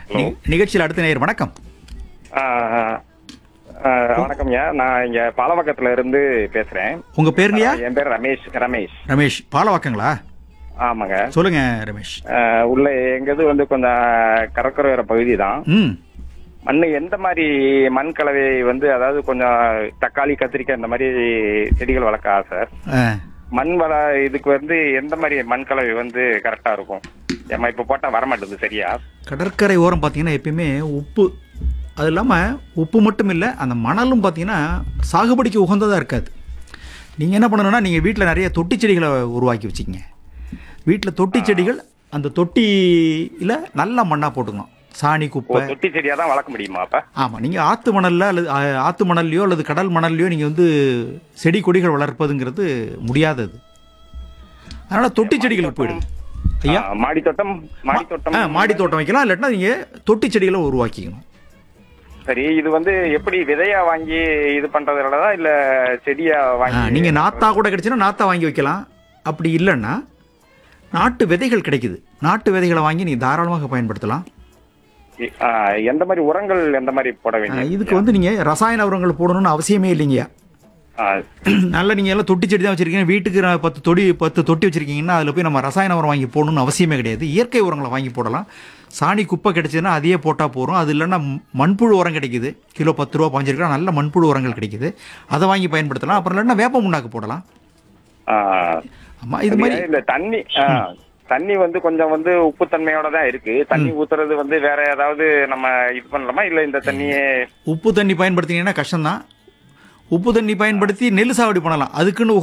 hello நி- நிகழ்ச்சியில் அடுத்த நேயர் வணக்கம் ஆ, ஆ, ஆ, வணக்கம்யா நான் இங்க பாலவக்கத்துல இருந்து பேசுறேன் உங்க பேருங்கய்யா என் பேர் ரமேஷ் ரமேஷ் ரமேஷ் பாலவாக்கங்களா ஆமாங்க சொல்லுங்க ரமேஷ் ஆ, உள்ள எங்கது வந்து கொஞ்சம் கடற்கரை பகுதி தான் ம் மண் எந்த மாதிரி மண் கலவை வந்து அதாவது கொஞ்சம் தக்காளி கத்திரிக்காய் இந்த மாதிரி செடிகள் வளர்க்க ஆசை ஆ, மண் வள இதுக்கு வந்து எந்த மாதிரி மண் கலவை வந்து கரெக்டா இருக்கும் ஏமா இப்ப போட்டா வர மாட்டேங்குது சரியா கடற்கரை ஓரம் பார்த்தீங்கன்னா எப்பயுமே உப்பு அது இல்லாமல் உப்பு மட்டும் இல்லை அந்த மணலும் பார்த்தீங்கன்னா சாகுபடிக்கு உகந்ததாக இருக்காது நீங்கள் என்ன பண்ணணும்னா நீங்கள் வீட்டில் நிறைய தொட்டி செடிகளை உருவாக்கி வச்சுக்கங்க வீட்டில் தொட்டி செடிகள் அந்த தொட்டியில் நல்ல மண்ணாக போட்டுக்கணும் சாணி ஓ, குப்பை தொட்டி செடியா தான் வளர்க்க முடியுமா அப்ப ஆமாம் நீங்கள் ஆற்று மணலில் அல்லது ஆ, ஆற்று மணல்லையோ அல்லது கடல் மணல்லையோ நீங்கள் வந்து செடி கொடிகள் வளர்ப்பதுங்கிறது முடியாதது அதனால் தொட்டி செடிகளுக்கு போயிடுது ஐயா ஆ, மாடி தோட்டம் மாடி தோட்டம் ஆ மாடி தோட்டம் வைக்கலாம் இல்லாட்டினா நீங்கள் தொட்டி செடிகளை உருவாக்கிக்கணும் சரி இது வந்து எப்படி விதையா வாங்கி இது பண்றதுலதான் இல்ல செடியா ஆ, வாங்கி நீங்க நாத்தா கூட கிடைச்சுன்னா நாத்தா வாங்கி வைக்கலாம் அப்படி இல்லைன்னா நாட்டு விதைகள் கிடைக்குது நாட்டு விதைகளை வாங்கி நீங்க தாராளமாக பயன்படுத்தலாம் ஆ, எந்த மாதிரி உரங்கள் எந்த மாதிரி போட ஆ, வேண்டிய இதுக்கு வந்து நீங்க ரசாயன உரங்கள் போடணும்னு அவசியமே இல்லைங்க நல்ல நீங்க எல்லாம் தொட்டி செடி தான் வச்சிருக்கீங்க வீட்டுக்கு நான் பத்து தொடி பத்து தொட்டி வச்சிருக்கீங்கன்னா அதுல போய் நம்ம ரசாயன உரம் வாங்கி போடணும்னு அவசியமே கிடையாது இயற்கை உரங்களை வாங்கி போடலாம் சாணி குப்பை கிடைச்சதுன்னா அதையே போட்டால் போகிறோம் அது இல்லைன்னா மண்புழு உரம் கிடைக்குது கிலோ பத்து ரூபா பாஞ்சு ரூபா நல்ல மண்புழு உரங்கள் கிடைக்குது அதை வாங்கி பயன்படுத்தலாம் அப்புறம் இல்லைன்னா வேப்ப முன்னாக்கு போடலாம் ஆமா இது மாதிரி இந்த தண்ணி ஆ, தண்ணி வந்து கொஞ்சம் வந்து உப்பு தன்மையோட தான் இருக்கு தண்ணி ஊத்துறது வந்து வேற ஏதாவது நம்ம இது பண்ணலாமா இல்ல இந்த தண்ணியே உப்பு தண்ணி பயன்படுத்தினீங்கன்னா கஷ்டம்தான் உப்பு தண்ணி பயன்படுத்தி நெல் சாகுபடி பண்ணலாம் அதுக்குன்னு